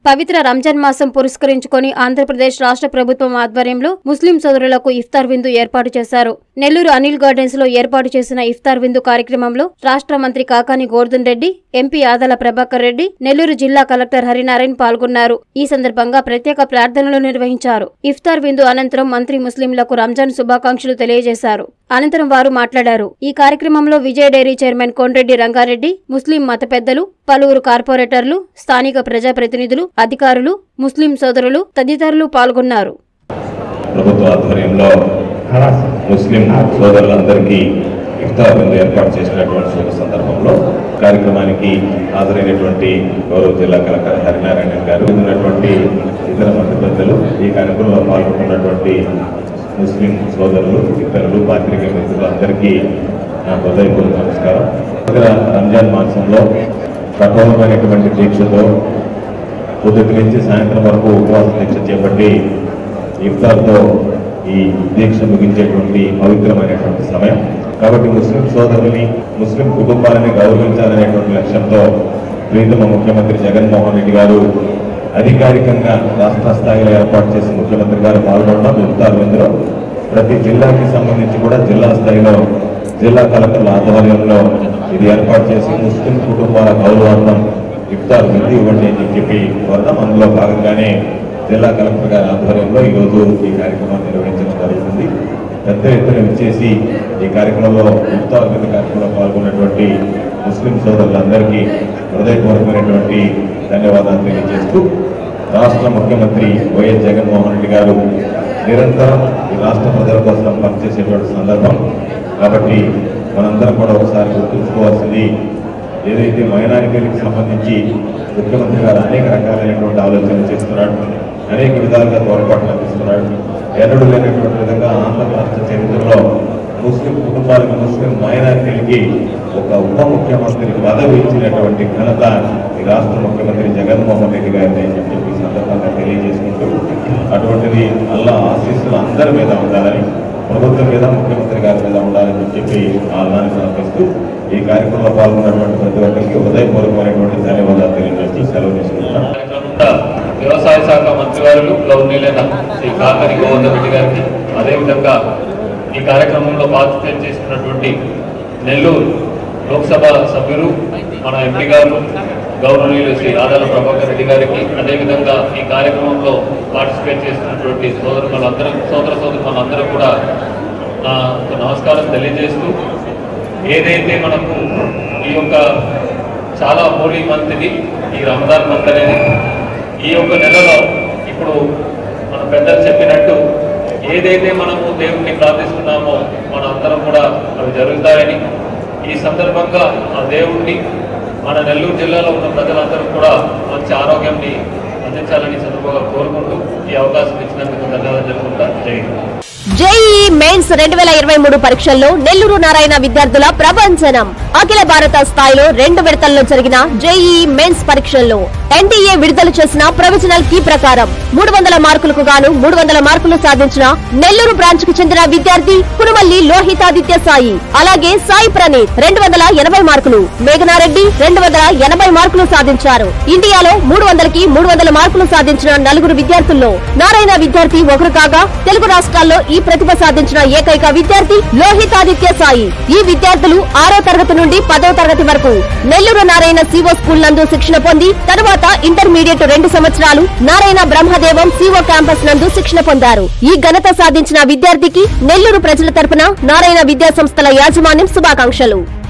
పవిత్ర రంజాన్ మాసం పురస్కరించుకొని ఆంధ్రప్రదేశ్ రాష్ట్ర ప్రభుత్వం ఆధ్వర్యంలో ముస్లిం సోదరులకు ఇఫ్తార్ విందు ఏర్పాటు చేశారు నెల్లూరు అనిల్ గార్డెన్స్ లో ఏర్పాటు చేసిన ఇఫ్తార్ విందు కార్యక్రమంలో రాష్ట్ర మంత్రి కాకాని గోర్ధన్ రెడ్డి ఎంపీ ఆదాల ప్రభాకర్ రెడ్డి నెల్లూరు జిల్లా కలెక్టర్ హరినారాయణ పాల్గొన్నారు ఈ సందర్భంగా ప్రత్యేక ప్రార్థనలు నిర్వహించారు ఇఫ్తార్ విందు అనంతరం మంత్రి ముస్లింలకు రంజాన్ శుభాకాంక్షలు తెలియజేశారు అనంతరం వారు మాట్లాడారు ఈ కార్యక్రమంలో విజయ డైరీ చైర్మన్ కోన్రెడ్డి రంగారెడ్డి ముస్లిం మత పెద్దలు పలువురు కార్పొరేటర్లు స్థానిక ప్రజాప్రతినిధులు అధికారులు ముస్లిం సోదరులు తదితరులు పాల్గొన్నారు ప్రభుత్వ ఆధ్వర్యంలో ముస్లిం సోదరులందరికీ ఇఫ్తార్ విందు ఏర్పాటు చేసినటువంటి శుభ సందర్భంలో కార్యక్రమానికి హాజరైనటువంటి గౌరవ జిల్లా కలెక్టర్ హరినారాయణ గారు ఉన్నటువంటి ఇతర మంత్రి పెద్దలు ఈ కార్యక్రమంలో పాల్గొంటున్నటువంటి ముస్లిం సోదరులు ఇతరులు పాత్రికేయ మిత్రులు అందరికీ నా హృదయపూర్వక నమస్కారం ఇక్కడ రంజాన్ మాసంలో కఠోరమైనటువంటి దీక్షతో పొద్దుటి నుంచి సాయంత్రం వరకు ఉపవాస దీక్ష చేపట్టి ఇఫ్తార్తో ఈ దీక్ష ముగించేటువంటి పవిత్రమైనటువంటి సమయం కాబట్టి ముస్లిం సోదరుల్ని ముస్లిం కుటుంబాలని గౌరవించాలనేటువంటి లక్ష్యంతో ప్రీతమ ముఖ్యమంత్రి జగన్మోహన్ రెడ్డి గారు అధికారికంగా రాష్ట్ర స్థాయిలో ఏర్పాటు చేసి ముఖ్యమంత్రి గారు పాల్గొనడం ఇఫ్తార్ విందులో ప్రతి జిల్లాకి సంబంధించి కూడా జిల్లా స్థాయిలో జిల్లా కలెక్టర్ల ఆధ్వర్యంలో ఇది ఏర్పాటు చేసి ముస్లిం కుటుంబాల గౌరవార్థం ఇఫ్తార్ విందు ఇవ్వండి అని చెప్పి కోరడం అందులో భాగంగానే జిల్లా కలెక్టర్ గారి ఆధ్వర్యంలో ఈరోజు ఈ కార్యక్రమాన్ని నిర్వహించడం జరుగుతుంది పెద్ద ఎత్తున విచ్చేసి ఈ కార్యక్రమంలో ఇఫ్తార్ విందు కార్యక్రమంలో పాల్గొన్నటువంటి ముస్లిం సోదరులందరికీ హృదయపూర్వకమైనటువంటి ధన్యవాదాలు తెలియజేస్తూ రాష్ట్ర ముఖ్యమంత్రి వైఎస్ జగన్మోహన్ రెడ్డి గారు నిరంతరం ఈ రాష్ట్ర ప్రజల కోసం పనిచేసేటువంటి సందర్భం కాబట్టి మనందరం కూడా ఒకసారి గుర్తుంచుకోవాల్సింది ఏదైతే మైనారిటీలకు సంబంధించి ముఖ్యమంత్రి గారు అనేక రకాలైనటువంటి ఆలోచనలు చేస్తున్నాడు అనేక విధాలుగా తోడ్పాట్లు అందిస్తున్నాడు ఎన్నడూ లేనటువంటి విధంగా ఆంధ్ర రాష్ట్ర చరిత్రలో ముస్లిం కుటుంబాలకు ముస్లిం మైనారిటీలకి ఒక ఉప ముఖ్యమంత్రి పదవి ఇచ్చినటువంటి ఘనత ఈ రాష్ట్ర ముఖ్యమంత్రి జగన్మోహన్ రెడ్డి గారిని అని చెప్పి ఈ సందర్భంగా తెలియజేసుకుంటూ అటువంటిది అల్లా ఆశీస్సులు అందరి మీద ఉండాలని ప్రభుత్వం మీద ముఖ్యమంత్రి గారి మీద ఉండాలని చెప్పి ఆహ్వాన్ని సమర్పిస్తూ ఈ కార్యక్రమంలో పాల్గొన్నటువంటి ప్రతి ఒక్కరికి హృదయపూర్వకమైనటువంటి ధన్యవాదాలు తెలియజేస్తూ సెలవు తీసుకుంటున్నాను కార్యక్రమంలో వ్యవసాయ శాఖ మంత్రివారులు గౌరవనీయులైన శ్రీ కాకరి గోవర్ధన్ రెడ్డి గారికి అదేవిధంగా ఈ కార్యక్రమంలో పార్టిసిపేట్ చేస్తున్నటువంటి నెల్లూరు లోక్సభ సభ్యులు మన ఎంపీ గారు గౌరవనీయులు శ్రీ ఆదాల ప్రభాకర్ రెడ్డి గారికి అదేవిధంగా ఈ కార్యక్రమంలో పార్టిసిపేట్ చేస్తున్నటువంటి సోదరులందరూ సోదర సోదరులందరూ కూడా నాకు నమస్కారం తెలియజేస్తూ ఏదైతే మనకు ఈ యొక్క చాలా హోలీ మంత్ ఇది ఈ రంజాన్ మంత్ అనేది ఈ యొక్క నెలలో ఇప్పుడు మన పెద్దలు చెప్పినట్టు ఏదైతే మనము దేవుణ్ణి ప్రార్థిస్తున్నామో మన అందరం కూడా అవి జరుగుతాయని ఈ సందర్భంగా ఆ దేవుణ్ణి మన నెల్లూరు జిల్లాలో ఉన్న ప్రజలందరూ కూడా మంచి ఆరోగ్యాన్ని అందించాలని ఈ సందర్భంగా కోరుకుంటూ ఈ అవకాశం ఇచ్చినందుకు ధన్యవాదాలు తెలుపుకుంటా జై హింద్. జేఈఈ మెయిన్స్ రెండు వేల ఇరవై మూడు పరీక్షల్లో నెల్లూరు నారాయణ విద్యార్థుల ప్రభంజనం అఖిల భారత స్థాయిలో రెండు విడతల్లో జరిగిన జేఈఈ మెయిన్స్ పరీక్షల్లో ఎన్టీఏ విడుదల చేసిన ప్రొవిజనల్ కీ ప్రకారం మూడు వందల మార్కులకు గాను మూడు వందల మార్కులు సాధించిన నెల్లూరు బ్రాంచ్ కు చెందిన విద్యార్థి కురుమల్లి లోహితాదిత్య సాయి అలాగే సాయి ప్రణీత్ రెండు వందల ఎనభై మార్కులు మేఘనారెడ్డి రెండు వందల ఎనభై మార్కులు సాధించారు ఇండియాలో మూడు వందలకి మూడు వందల మార్కులు సాధించిన నలుగురు విద్యార్థుల్లో నారాయణ విద్యార్థి ఒకరు కాగా తెలుగు రాష్ట్రాల్లో ఈ ప్రతిభ సాధించిన ఏకైక విద్యార్థి లోహితాదిత్య సాయి ఈ విద్యార్థులు ఆరో తరగతి నుండి పదో తరగతి వరకు నెల్లూరు నారాయణ సివో స్కూల్ నందు శిక్షణ పొంది తరువాత ఇంటర్మీడియట్ రెండు సంవత్సరాలు నారాయణ బ్రహ్మదేవం సివో క్యాంపస్ నందు శిక్షణ పొందారు ఈ ఘనత సాధించిన విద్యార్థికి నెల్లూరు ప్రజల తరపున నారాయణ విద్యా సంస్థల యాజమాన్యం శుభాకాంక్షలు